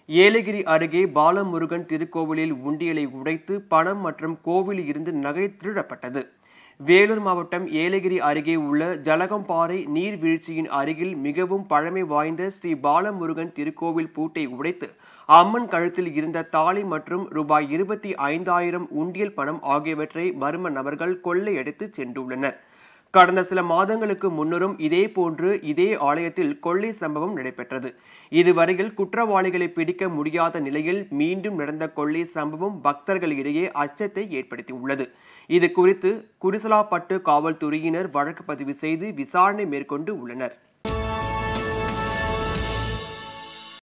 ஏலகிரி அருகே பாலமுருகன் திருக்கோவிலில் உண்டியலை உடைத்து பணம் மற்றும் கோவிலில் இருந்து நகை திருடப்பட்டது வேலூர் மாவட்டம் ஏலகிரி அருகே உள்ள ஜலகம்பாறை நீர்வீழ்ச்சியின் அருகில் மிகவும் பழமை வாய்ந்த ஸ்ரீ பாலமுருகன் திருக்கோவில் பூட்டை உடைத்து அம்மன் கழுத்தில் இருந்த தாலி மற்றும் ரூபாய் இருபத்தி ஐந்தாயிரம் உண்டியல் பணம் ஆகியவற்றை மர்ம நபர்கள் கொள்ளையடித்து சென்றுள்ளனர் கடந்த சில மாதங்களுக்கு முன்னரும் இதே போன்று இதே ஆலயத்தில் கொள்ளை சம்பவம் நடைபெற்றது இதுவரையில் குற்றவாளிகளை பிடிக்க முடியாத நிலையில் மீண்டும் நடந்த கொள்ளை சம்பவம் பக்தர்களிடையே அச்சத்தை ஏற்படுத்தியுள்ளது இது குறித்து குரிசலாப்பட்டு காவல்துறையினர் வழக்கு பதிவு செய்து விசாரணை மேற்கொண்டு உள்ளனர்